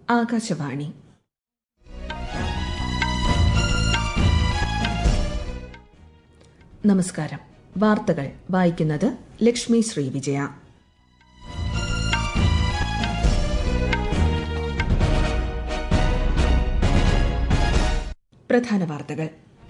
ആകാശവാണി നമസ്കാരം വാർത്തകൾ വായിക്കുന്നത് ലക്ഷ്മി ശ്രീ വിജയ പ്രധാന വാർത്തകൾ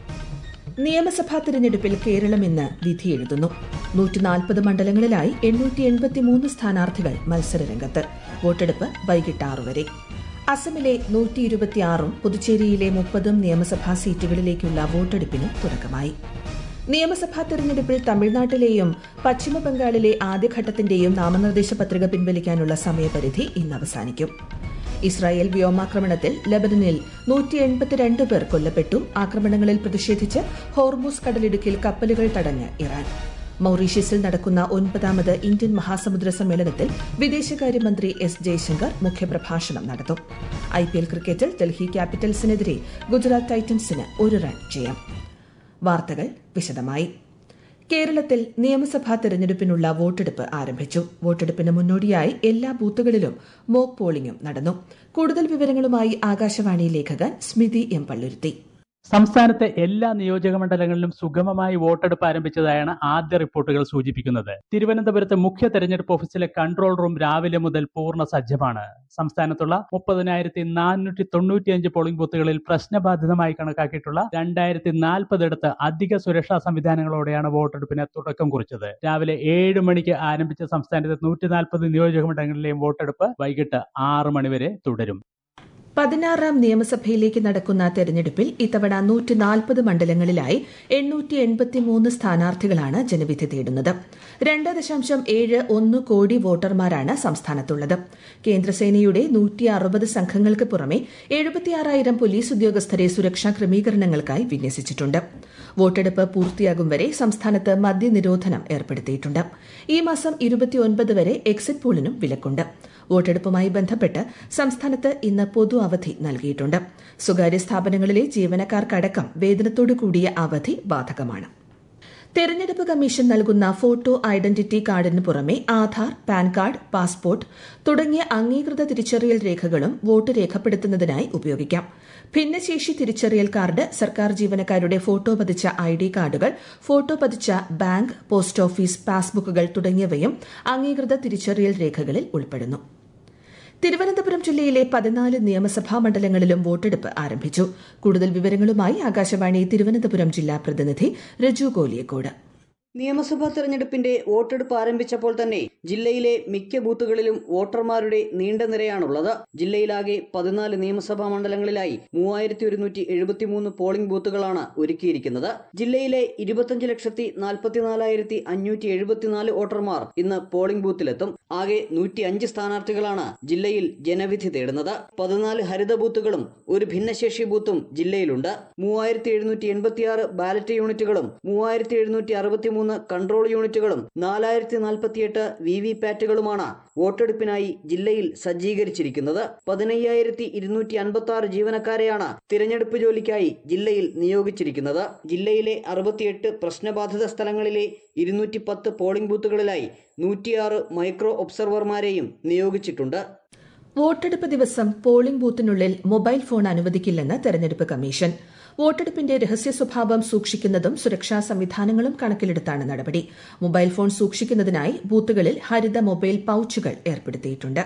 നിയമസഭാ തിരഞ്ഞെടുപ്പിൽ കേരളം ഇന്ന് വിധിയെഴുതുന്നു നൂറ്റിനാൽപ്പത് മണ്ഡലങ്ങളിലായി എണ്ണൂറ്റി എൺപത്തിമൂന്ന് സ്ഥാനാർത്ഥികൾ മത്സരരംഗത്ത് വോട്ടെടുപ്പ് വൈകിട്ട് ആറു വരെ അസമിലെ നൂറ്റി ഇരുപത്തിയാറും പുതുച്ചേരിയിലെ മുപ്പതും നിയമസഭാ സീറ്റുകളിലേക്കുള്ള വോട്ടെടുപ്പിനും തുടക്കമായി നിയമസഭാ തെരഞ്ഞെടുപ്പിൽ തമിഴ്നാട്ടിലെയും പശ്ചിമബംഗാളിലെ ആദ്യഘട്ടത്തിന്റെയും നാമനിർദ്ദേശ പത്രിക പിൻവലിക്കാനുള്ള സമയപരിധി ഇന്ന് അവസാനിക്കും ഇസ്രായേൽ വ്യോമാക്രമണത്തിൽ ലബനനിൽ നൂറ്റി എൺപത്തിരണ്ട് പേർ കൊല്ലപ്പെട്ടു ആക്രമണങ്ങളിൽ പ്രതിഷേധിച്ച് ഹോർമൂസ് കടലിടുക്കിൽ കപ്പലുകൾ തടഞ്ഞ് ഇറാൻ മൌറീഷ്യസിൽ നടക്കുന്ന ഒൻപതാമത് ഇന്ത്യൻ മഹാസമുദ്ര സമ്മേളനത്തിൽ വിദേശകാര്യമന്ത്രി എസ് ജയശങ്കർ മുഖ്യപ്രഭാഷണം നടത്തും ഐപിഎൽ ക്രിക്കറ്റിൽ ഡൽഹി ക്യാപിറ്റൽസിനെതിരെ ഗുജറാത്ത് ടൈറ്റൻസിന് ഒരു റൺ ജയം വാർത്തകൾ വിശദമായി കേരളത്തിൽ നിയമസഭാ തെരഞ്ഞെടുപ്പിനുള്ള വോട്ടെടുപ്പ് ആരംഭിച്ചു വോട്ടെടുപ്പിന് മുന്നോടിയായി എല്ലാ ബൂത്തുകളിലും മോക്ക് പോളിംഗും നടന്നു കൂടുതൽ വിവരങ്ങളുമായി ആകാശവാണി ലേഖകൻ സ്മിതി എം പള്ളുരുത്തി സംസ്ഥാനത്തെ എല്ലാ നിയോജക മണ്ഡലങ്ങളിലും സുഗമമായി വോട്ടെടുപ്പ് ആരംഭിച്ചതായാണ് ആദ്യ റിപ്പോർട്ടുകൾ സൂചിപ്പിക്കുന്നത് തിരുവനന്തപുരത്ത് മുഖ്യ തെരഞ്ഞെടുപ്പ് ഓഫീസിലെ കൺട്രോൾ റൂം രാവിലെ മുതൽ പൂർണ്ണ സജ്ജമാണ് സംസ്ഥാനത്തുള്ള മുപ്പതിനായിരത്തി നാനൂറ്റി തൊണ്ണൂറ്റിയഞ്ച് പോളിംഗ് ബൂത്തുകളിൽ പ്രശ്നബാധിതമായി കണക്കാക്കിയിട്ടുള്ള രണ്ടായിരത്തി നാൽപ്പതിടത്ത് അധിക സുരക്ഷാ സംവിധാനങ്ങളോടെയാണ് വോട്ടെടുപ്പിന് തുടക്കം കുറിച്ചത് രാവിലെ ഏഴ് മണിക്ക് ആരംഭിച്ച സംസ്ഥാനത്തെ നൂറ്റി നാൽപ്പത് നിയോജക മണ്ഡലങ്ങളിലെയും വോട്ടെടുപ്പ് വൈകിട്ട് ആറ് മണിവരെ തുടരും പതിനാറാം നിയമസഭയിലേക്ക് നടക്കുന്ന തെരഞ്ഞെടുപ്പിൽ ഇത്തവണ നൂറ്റി നാൽപ്പത് മണ്ഡലങ്ങളിലായി എണ്ണൂറ്റി എൺപത്തിമൂന്ന് സ്ഥാനാർത്ഥികളാണ് ജനവിധി തേടുന്നത് രണ്ട് ദശാംശം ഏഴ് ഒന്ന് കോടി വോട്ടർമാരാണ് സംസ്ഥാനത്തുള്ളത് കേന്ദ്രസേനയുടെ നൂറ്റി അറുപത് സംഘങ്ങൾക്ക് പുറമെ എഴുപത്തിയാറായിരം പോലീസ് ഉദ്യോഗസ്ഥരെ സുരക്ഷാ ക്രമീകരണങ്ങൾക്കായി വിന്യസിച്ചിട്ടുണ്ട് വോട്ടെടുപ്പ് പൂർത്തിയാകും വരെ സംസ്ഥാനത്ത് മദ്യനിരോധനം ഏർപ്പെടുത്തിയിട്ടുണ്ട് ഈ മാസം ഇരുപത്തിയൊൻപത് വരെ എക്സിറ്റ് പോളിനും വിലക്കുണ്ട് വോട്ടെടുപ്പുമായി ബന്ധപ്പെട്ട് സംസ്ഥാനത്ത് ഇന്ന് പൊതു അവധി നൽകിയിട്ടുണ്ട് സ്വകാര്യ സ്ഥാപനങ്ങളിലെ ജീവനക്കാർക്കടക്കം വേതനത്തോടു കൂടിയ അവധി ബാധകമാണ് തെരഞ്ഞെടുപ്പ് കമ്മീഷൻ നൽകുന്ന ഫോട്ടോ ഐഡന്റിറ്റി കാർഡിന് പുറമെ ആധാർ പാൻ കാർഡ് പാസ്പോർട്ട് തുടങ്ങിയ അംഗീകൃത തിരിച്ചറിയൽ രേഖകളും വോട്ട് രേഖപ്പെടുത്തുന്നതിനായി ഉപയോഗിക്കാം ഭിന്നശേഷി തിരിച്ചറിയൽ കാർഡ് സർക്കാർ ജീവനക്കാരുടെ ഫോട്ടോ പതിച്ച ഐ ഡി കാർഡുകൾ ഫോട്ടോ പതിച്ച ബാങ്ക് പോസ്റ്റ് ഓഫീസ് പാസ്ബുക്കുകൾ തുടങ്ങിയവയും അംഗീകൃത തിരിച്ചറിയൽ രേഖകളിൽ ഉൾപ്പെടുന്നു തിരുവനന്തപുരം ജില്ലയിലെ പതിനാല് നിയമസഭാ മണ്ഡലങ്ങളിലും വോട്ടെടുപ്പ് ആരംഭിച്ചു കൂടുതൽ വിവരങ്ങളുമായി ആകാശവാണി തിരുവനന്തപുരം ജില്ലാ പ്രതിനിധി രജു കോലിയക്കോട് നിയമസഭാ തെരഞ്ഞെടുപ്പിന്റെ വോട്ടെടുപ്പ് ആരംഭിച്ചപ്പോൾ തന്നെ ജില്ലയിലെ മിക്ക ബൂത്തുകളിലും വോട്ടർമാരുടെ നീണ്ട നിരയാണുള്ളത് ജില്ലയിലാകെ പതിനാല് നിയമസഭാ മണ്ഡലങ്ങളിലായി മൂവായിരത്തി ഒരുന്നൂറ്റി എഴുപത്തിമൂന്ന് പോളിംഗ് ബൂത്തുകളാണ് ഒരുക്കിയിരിക്കുന്നത് ജില്ലയിലെ ഇരുപത്തഞ്ച് ലക്ഷത്തി നാൽപ്പത്തിനാലായിരത്തി അഞ്ഞൂറ്റി എഴുപത്തിനാല് വോട്ടർമാർ ഇന്ന് പോളിംഗ് ബൂത്തിലെത്തും ആകെ നൂറ്റി അഞ്ച് സ്ഥാനാർത്ഥികളാണ് ജില്ലയിൽ ജനവിധി തേടുന്നത് പതിനാല് ഹരിത ബൂത്തുകളും ഒരു ഭിന്നശേഷി ബൂത്തും ജില്ലയിലുണ്ട് മൂവായിരത്തി എഴുന്നൂറ്റി എൺപത്തിയാറ് ബാലറ്റ് യൂണിറ്റുകളും മൂവായിരത്തി എഴുന്നൂറ്റി അറുപത്തി മൂന്ന് കൺട്രോൾ യൂണിറ്റുകളും നാലായിരത്തി നാൽപ്പത്തിയെട്ട് വി വി പാറ്റുകളുമാണ് വോട്ടെടുപ്പിനായി ജില്ലയിൽ സജ്ജീകരിച്ചിരിക്കുന്നത് പതിനയ്യായിരത്തി ഇരുന്നൂറ്റി അൻപത്തി ആറ് ജീവനക്കാരെയാണ് തിരഞ്ഞെടുപ്പ് ജോലിക്കായി ജില്ലയിൽ നിയോഗിച്ചിരിക്കുന്നത് ജില്ലയിലെ അറുപത്തിയെട്ട് പ്രശ്നബാധിത സ്ഥലങ്ങളിലെ ഇരുന്നൂറ്റി പത്ത് പോളിംഗ് ബൂത്തുകളിലായി നൂറ്റിയാറ് മൈക്രോ ഒബ്സർവർമാരെയും നിയോഗിച്ചിട്ടുണ്ട് വോട്ടെടുപ്പ് ദിവസം പോളിംഗ് ബൂത്തിനുള്ളിൽ മൊബൈൽ ഫോൺ അനുവദിക്കില്ലെന്ന് തെരഞ്ഞെടുപ്പ് കമ്മീഷൻ വോട്ടെടുപ്പിന്റെ രഹസ്യ സ്വഭാവം സൂക്ഷിക്കുന്നതും സുരക്ഷാ സംവിധാനങ്ങളും കണക്കിലെടുത്താണ് നടപടി മൊബൈൽ ഫോൺ സൂക്ഷിക്കുന്നതിനായി ബൂത്തുകളിൽ ഹരിത മൊബൈൽ പൌച്ചുകൾ ഏർപ്പെടുത്തിയിട്ടുണ്ട്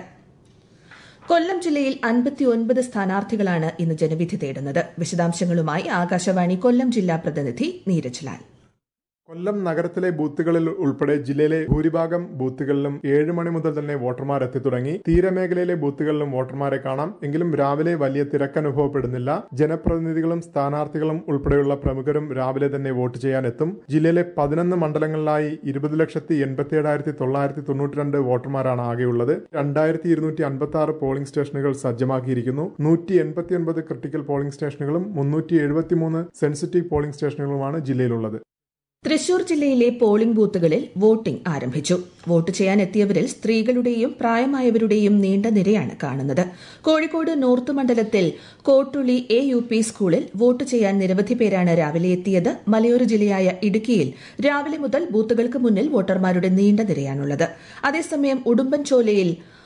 കൊല്ലം ജില്ലയിൽ അൻപത്തിയൊൻപത് സ്ഥാനാർത്ഥികളാണ് ഇന്ന് ജനവിധി തേടുന്നത് വിശദാംശങ്ങളുമായി ആകാശവാണി കൊല്ലം ജില്ലാ പ്രതിനിധി നീരജ് ലാൽ കൊല്ലം നഗരത്തിലെ ബൂത്തുകളിൽ ഉൾപ്പെടെ ജില്ലയിലെ ഭൂരിഭാഗം ബൂത്തുകളിലും ഏഴ് മണി മുതൽ തന്നെ വോട്ടർമാർ എത്തി തുടങ്ങി തീരമേഖലയിലെ ബൂത്തുകളിലും വോട്ടർമാരെ കാണാം എങ്കിലും രാവിലെ വലിയ തിരക്കനുഭവപ്പെടുന്നില്ല ജനപ്രതിനിധികളും സ്ഥാനാർത്ഥികളും ഉൾപ്പെടെയുള്ള പ്രമുഖരും രാവിലെ തന്നെ വോട്ട് ചെയ്യാൻ എത്തും ജില്ലയിലെ പതിനൊന്ന് മണ്ഡലങ്ങളിലായി ഇരുപത് ലക്ഷത്തി എൺപത്തി ഏഴായിരത്തി തൊള്ളായിരത്തി തൊണ്ണൂറ്റി രണ്ട് വോട്ടർമാരാണ് ആകെയുള്ളത് രണ്ടായിരത്തി ഇരുന്നൂറ്റി അൻപത്തി ആറ് പോളിംഗ് സ്റ്റേഷനുകൾ സജ്ജമാക്കിയിരിക്കുന്നു നൂറ്റി എൺപത്തി ഒൻപത് ക്രിട്ടിക്കൽ പോളിംഗ് സ്റ്റേഷനുകളും മുന്നൂറ്റി എഴുപത്തിമൂന്ന് സെൻസിറ്റീവ് പോളിംഗ് സ്റ്റേഷനുകളുമാണ് ജില്ലയിലുള്ളത് തൃശൂർ ജില്ലയിലെ പോളിംഗ് ബൂത്തുകളിൽ വോട്ടിംഗ് ആരംഭിച്ചു വോട്ട് ചെയ്യാൻ എത്തിയവരിൽ സ്ത്രീകളുടെയും പ്രായമായവരുടെയും നീണ്ട നിരയാണ് കാണുന്നത് കോഴിക്കോട് നോർത്ത് മണ്ഡലത്തിൽ കോട്ടുളി എ യു പി സ്കൂളിൽ വോട്ട് ചെയ്യാൻ നിരവധി പേരാണ് രാവിലെ എത്തിയത് മലയോര ജില്ലയായ ഇടുക്കിയിൽ രാവിലെ മുതൽ ബൂത്തുകൾക്ക് മുന്നിൽ വോട്ടർമാരുടെ നീണ്ട നിരയാണുള്ളത് അതേസമയം ഉടുമ്പൻചോലയിൽ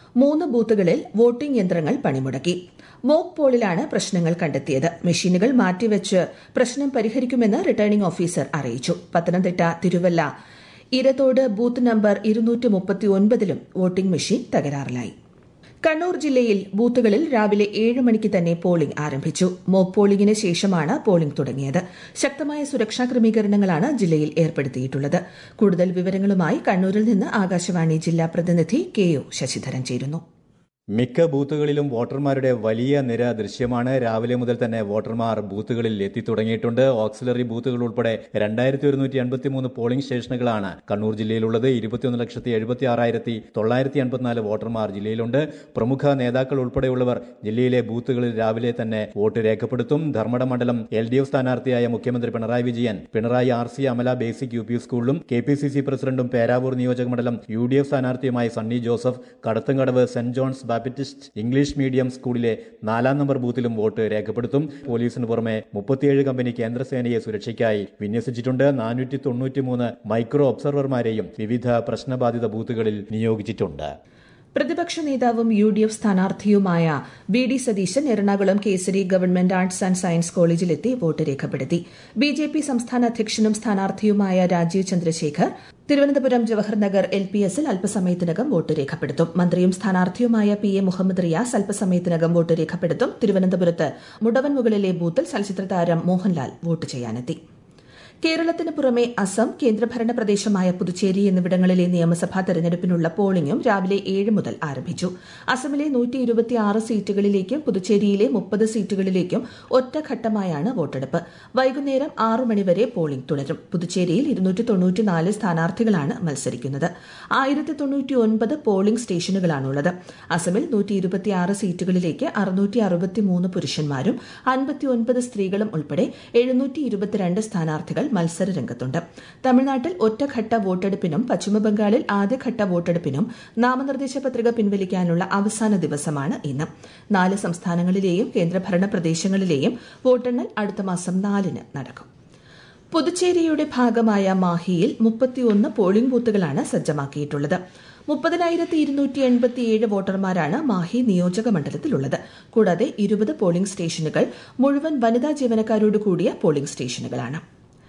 മൂന്ന് ബൂത്തുകളിൽ വോട്ടിംഗ് യന്ത്രങ്ങൾ പണിമുടക്കി മോക്ക് പോളിലാണ് പ്രശ്നങ്ങൾ കണ്ടെത്തിയത് മെഷീനുകൾ മാറ്റിവെച്ച് പ്രശ്നം പരിഹരിക്കുമെന്ന് റിട്ടേണിംഗ് ഓഫീസർ അറിയിച്ചു പത്തനംതിട്ട തിരുവല്ല ഇരത്തോട് ബൂത്ത് നമ്പർ ഇരുന്നൂറ്റി മുപ്പത്തിയൊൻപതിലും വോട്ടിംഗ് മെഷീൻ തകരാറിലായി കണ്ണൂർ ജില്ലയിൽ ബൂത്തുകളിൽ രാവിലെ ഏഴ് മണിക്ക് തന്നെ പോളിംഗ് ആരംഭിച്ചു മോക്ക് പോളിംഗിന് ശേഷമാണ് പോളിംഗ് തുടങ്ങിയത് ശക്തമായ സുരക്ഷാ ക്രമീകരണങ്ങളാണ് ജില്ലയിൽ ഏർപ്പെടുത്തിയിട്ടുള്ളത് കൂടുതൽ വിവരങ്ങളുമായി കണ്ണൂരിൽ നിന്ന് ആകാശവാണി ജില്ലാ പ്രതിനിധി കെ ഒ ശശിധരൻ ചേരുന്നു മിക്ക ബൂത്തുകളിലും വോട്ടർമാരുടെ വലിയ നിര ദൃശ്യമാണ് രാവിലെ മുതൽ തന്നെ വോട്ടർമാർ ബൂത്തുകളിൽ എത്തിത്തുടങ്ങിയിട്ടുണ്ട് ഓക്സിലറി ബൂത്തുകൾ ഉൾപ്പെടെ രണ്ടായിരത്തി ഒരുന്നൂറ്റി എൺപത്തി മൂന്ന് പോളിംഗ് സ്റ്റേഷനുകളാണ് കണ്ണൂർ ജില്ലയിലുള്ളത് ഇരുപത്തിയൊന്ന് ലക്ഷത്തി എഴുപത്തി ആറായിരത്തി തൊള്ളായിരത്തി എൺപത്തിനാല് വോട്ടർമാർ ജില്ലയിലുണ്ട് പ്രമുഖ നേതാക്കൾ ഉൾപ്പെടെയുള്ളവർ ജില്ലയിലെ ബൂത്തുകളിൽ രാവിലെ തന്നെ വോട്ട് രേഖപ്പെടുത്തും ധർമ്മട മണ്ഡലം എൽ ഡി എഫ് സ്ഥാനാർത്ഥിയായ മുഖ്യമന്ത്രി Pinarayi Vijayan Pinarayi R C Amala basic U P സ്കൂളിലും കെ പി സി സി പ്രസിഡന്റും പേരാവൂർ നിയോജക മണ്ഡലം യു ഡി എഫ് സ്ഥാനാർത്ഥിയുമായ Sunny Joseph Kadathankadavu saint John's Baptist English medium സ്കൂളിലെ നാലാം നമ്പർ ബൂത്തിലും വോട്ട് രേഖപ്പെടുത്തും പോലീസിന് പുറമെ മുപ്പത്തിയേഴ് കമ്പനി കേന്ദ്രസേനയെ സുരക്ഷയ്ക്കായി വിന്യസിച്ചിട്ടുണ്ട് നാനൂറ്റി തൊണ്ണൂറ്റിമൂന്ന് മൈക്രോ ഒബ്സർവർമാരെയും വിവിധ പ്രശ്നബാധിത ബൂത്തുകളിൽ നിയോഗിച്ചിട്ടുണ്ട് പ്രതിപക്ഷ നേതാവും യു ഡി എഫ് സ്ഥാനാർത്ഥിയുമായ V D Satheesan Ernakulam Kesari government arts and science കോളേജിലെത്തി വോട്ട് രേഖപ്പെടുത്തി ബി ജെ പി സംസ്ഥാന അധ്യക്ഷനും സ്ഥാനാർത്ഥിയുമായ രാജീവ് ചന്ദ്രശേഖർ തിരുവനന്തപുരം ജവഹർ നഗർ എൽ പി എസിൽ അല്പസമയത്തിനകം വോട്ട് രേഖപ്പെടുത്തും മന്ത്രിയും സ്ഥാനാർത്ഥിയുമായ പി എ മുഹമ്മദ് റിയാസ് അല്പസമയത്തിനകം വോട്ട് രേഖപ്പെടുത്തും തിരുവനന്തപുരത്ത് മുടവൻമുകളിലെ ബൂത്തിൽ ചലച്ചിത്ര താരം മോഹൻലാൽ വോട്ട് ചെയ്യാനെത്തി കേരളത്തിന് പുറമെ അസം കേന്ദ്രഭരണ പ്രദേശമായ പുതുച്ചേരി എന്നിവിടങ്ങളിലെ നിയമസഭാ തെരഞ്ഞെടുപ്പിനുള്ള പോളിംഗും രാവിലെ ഏഴ് മുതൽ ആരംഭിച്ചു അസമിലെ നൂറ്റി ഇരുപത്തിയാറ് സീറ്റുകളിലേക്കും പുതുച്ചേരിയിലെ മുപ്പത് സീറ്റുകളിലേക്കും ഒറ്റഘട്ടമായാണ് വോട്ടെടുപ്പ് വൈകുന്നേരം ആറു മണിവരെ പോളിംഗ് തുടരും പുതുച്ചേരിയിൽ ഇരുന്നൂറ്റി തൊണ്ണൂറ്റിനാല് സ്ഥാനാർത്ഥികളാണ് മത്സരിക്കുന്നത് ആയിരത്തി തൊണ്ണൂറ്റി ഒൻപത് പോളിംഗ് സ്റ്റേഷനുകളാണുള്ളത് അസമിൽ നൂറ്റി ഇരുപത്തിയാറ് സീറ്റുകളിലേക്ക് അറുന്നൂറ്റി അറുപത്തിമൂന്ന് പുരുഷന്മാരും അൻപത്തിയൊൻപത് സ്ത്രീകളും ഉൾപ്പെടെ എഴുന്നൂറ്റി ഇരുപത്തിരണ്ട് സ്ഥാനാർത്ഥികൾ മത്സര രംഗത്തുണ്ട് തമിഴ്നാട്ടിൽ ഒറ്റഘട്ട വോട്ടെടുപ്പിനും പശ്ചിമബംഗാളിൽ ആദ്യഘട്ട വോട്ടെടുപ്പിനും നാമനിർദ്ദേശ പത്രിക പിൻവലിക്കാനുള്ള അവസാന ദിവസമാണ് ഇന്ന് നാല് സംസ്ഥാനങ്ങളിലെയും കേന്ദ്രഭരണ പ്രദേശങ്ങളിലെയും വോട്ടെണ്ണൽ അടുത്ത മാസം നാലിന് നടക്കും പുതുച്ചേരിയുടെ ഭാഗമായ മാഹിയിൽ മുപ്പത്തിയൊന്ന് പോളിംഗ് ബൂത്തുകളാണ് സജ്ജമാക്കിയിട്ടുള്ളത് മുപ്പതിനായിരത്തി ഇരുന്നൂറ്റി എൺപത്തിയേഴ് വോട്ടർമാരാണ് മാഹി നിയോജക മണ്ഡലത്തിലുള്ളത് കൂടാതെ ഇരുപത് പോളിംഗ് സ്റ്റേഷനുകൾ മുഴുവൻ വനിതാ ജീവനക്കാരോട് കൂടിയ പോളിംഗ് സ്റ്റേഷനുകളാണ്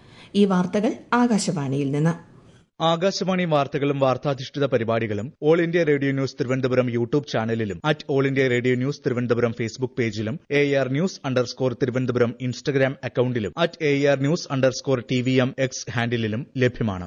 ഈ വാർത്തകൾ ആകാശവാണിയിൽ നിന്ന് ആകാശവാണി വാർത്തകളും വാർത്താധിഷ്ഠിത പരിപാടികളും all India radio news Thiruvananthapuram YouTube ചാനലിലും at all India radio news Thiruvananthapuram Facebook പേജിലും A R news underscore Thiruvananthapuram Instagram അക്കൌണ്ടിലും at A R news underscore T V M X ഹാൻഡിലും ലഭ്യമാണ്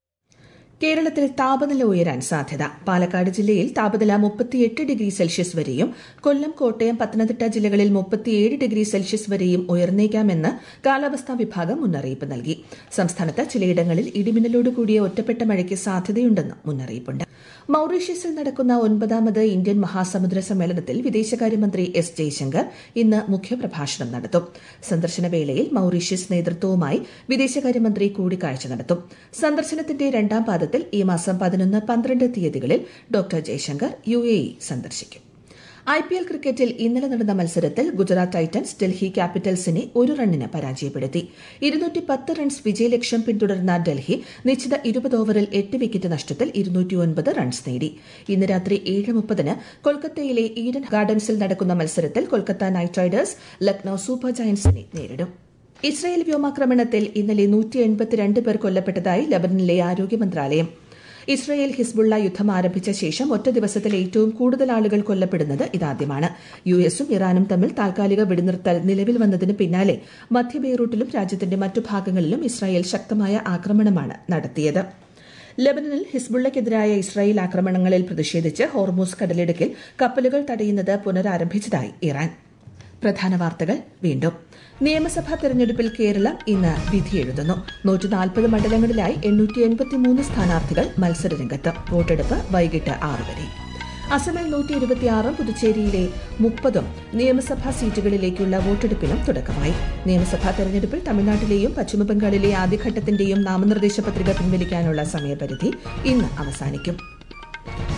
കേരളത്തിൽ താപനില ഉയരാൻ സാധ്യത പാലക്കാട് ജില്ലയിൽ താപനില മുപ്പത്തിയെട്ട് ഡിഗ്രി സെൽഷ്യസ് വരെയും കൊല്ലം കോട്ടയം പത്തനംതിട്ട ജില്ലകളിൽ മുപ്പത്തിയേഴ് ഡിഗ്രി സെൽഷ്യസ് വരെയും ഉയർന്നേക്കാമെന്ന് കാലാവസ്ഥാ വിഭാഗം മുന്നറിയിപ്പ് നൽകി സംസ്ഥാനത്ത് ചിലയിടങ്ങളിൽ ഇടിമിന്നലോട് കൂടിയ ഒറ്റപ്പെട്ട മഴയ്ക്ക് സാധ്യതയുണ്ടെന്ന് മുന്നറിയിപ്പുണ്ട് മൌറീഷ്യസിൽ നടക്കുന്ന ഒൻപതാമത് ഇന്ത്യൻ മഹാസമുദ്ര സമ്മേളനത്തിൽ വിദേശകാര്യമന്ത്രി എസ് ജയശങ്കർ ഇന്ന് മുഖ്യപ്രഭാഷണം നടത്തും സന്ദർശന വേളയിൽ മൌറീഷ്യസ് നേതൃത്വവുമായി വിദേശകാര്യമന്ത്രി കൂടിക്കാഴ്ച നടത്തും സന്ദർശനത്തിന്റെ രണ്ടാം പാദത്തിൽ ഈ മാസം പതിനൊന്ന് പന്ത്രണ്ട് തീയതികളിൽ doctor Jaishankar U A E സന്ദർശിക്കും ഐ പി എൽ ക്രിക്കറ്റിൽ ഇന്നലെ നടന്ന മത്സരത്തിൽ ഗുജറാത്ത് ടൈറ്റൻസ് ഡൽഹി ക്യാപിറ്റൽസിനെ ഒരു റണ്ണിന് പരാജയപ്പെടുത്തി ഇരുന്നൂറ്റി പത്ത് റൺസ് വിജയലക്ഷ്യം പിന്തുടർന്ന ഡൽഹി നിശ്ചിത ഇരുപത് ഓവറിൽ എട്ട് വിക്കറ്റ് നഷ്ടത്തിൽ ഇരുന്നൂറ്റിയൊൻപത് റൺസ് നേടി ഇന്ന് രാത്രി ഏഴ് മുപ്പതിന് കൊൽക്കത്തയിലെ ഈഡൻ ഗാർഡൻസിൽ നടക്കുന്ന മത്സരത്തിൽ Kolkata knight riders Lucknow super ജയന്റ്സിനെ നേരിടും ഇസ്രായേൽ വ്യോമാക്രമണത്തിൽ ഇന്നലെ നൂറ്റി എൺപത്തിരണ്ട് പേർ കൊല്ലപ്പെട്ടതായി ലബനനിലെ ആരോഗ്യ മന്ത്രാലയം ഇസ്രയേൽ ഹിസ്ബുള്ള യുദ്ധം ആരംഭിച്ച ശേഷം ഒറ്റ ദിവസത്തിൽ ഏറ്റവും കൂടുതൽ ആളുകൾ കൊല്ലപ്പെടുന്നത് ഇതാദ്യമാണ് യു എസും ഇറാനും തമ്മിൽ താൽക്കാലിക വെടിനിർത്തൽ നിലവിൽ വന്നതിന് പിന്നാലെ മധ്യ ബെയ്റൂട്ടിലും രാജ്യത്തിന്റെ മറ്റു ഭാഗങ്ങളിലും ഇസ്രായേൽ ശക്തമായ ആക്രമണമാണ് നടത്തിയത് ലബനനിൽ ഹിസ്ബുള്ളയ്ക്കെതിരായ ഇസ്രായേൽ ആക്രമണങ്ങളിൽ പ്രതിഷേധിച്ച് ഹോർമൂസ് കടലിടുക്കിൽ കപ്പലുകൾ തടയുന്നത് പുനരാരംഭിച്ചതായി ഇറാൻ പ്രധാന വാർത്തകൾ വീണ്ടും നിയമസഭാ തെരഞ്ഞെടുപ്പിൽ കേരളം ഇന്ന് വിധിയെഴുതുന്നു നൂറ്റി നാൽപ്പത് മണ്ഡലങ്ങളിലായി എണ്ണൂറ്റി എൺപത്തിമൂന്ന് സ്ഥാനാർത്ഥികൾ മത്സരരംഗത്ത് വോട്ടെടുപ്പ് വൈകിട്ട് ആറ് വരെ അസമിൽ നൂറ്റി ഇരുപത്തിയാറും പുതുച്ചേരിയിലെ മുപ്പതും നിയമസഭാ സീറ്റുകളിലേക്കുള്ള വോട്ടെടുപ്പിനും തുടക്കമായി നിയമസഭാ തെരഞ്ഞെടുപ്പിൽ തമിഴ്നാട്ടിലെയും പശ്ചിമബംഗാളിലെ ആദ്യഘട്ടത്തിന്റെയും നാമനിർദ്ദേശ പത്രിക പിൻവലിക്കാനുള്ള സമയപരിധി ഇന്ന് അവസാനിക്കും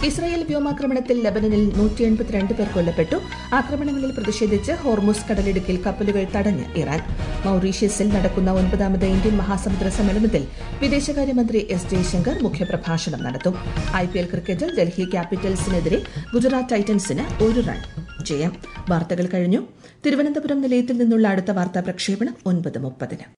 ഇസ്രായേൽ വ്യോമാക്രമണത്തിൽ ലബനനിൽ നൂറ്റി എൺപത്തിരണ്ട് പേർ കൊല്ലപ്പെട്ടു ആക്രമണങ്ങളിൽ പ്രതിഷേധിച്ച് ഹോർമുസ് കടലിടുക്കിൽ കപ്പലുകൾ തടഞ്ഞ് ഇറാൻ മൌറീഷ്യസിൽ നടക്കുന്ന ഒൻപതാമത് ഇന്ത്യൻ മഹാസമുദ്ര സമ്മേളനത്തിൽ വിദേശകാര്യമന്ത്രി എസ് ജയശങ്കർ മുഖ്യപ്രഭാഷണം നടത്തും ഐ പി എൽ ക്രിക്കറ്റിൽ ഡൽഹി ക്യാപിറ്റൽസിനെതിരെ ഗുജറാത്ത് ടൈറ്റൻസിന് ഒരു റൺ ജയം വാർത്തകൾ കഴിഞ്ഞു തിരുവനന്തപുരം നിലയത്തിൽ നിന്നുള്ള അടുത്ത വാർത്താ പ്രക്ഷേപണം ഒൻപത് മുപ്പതിന്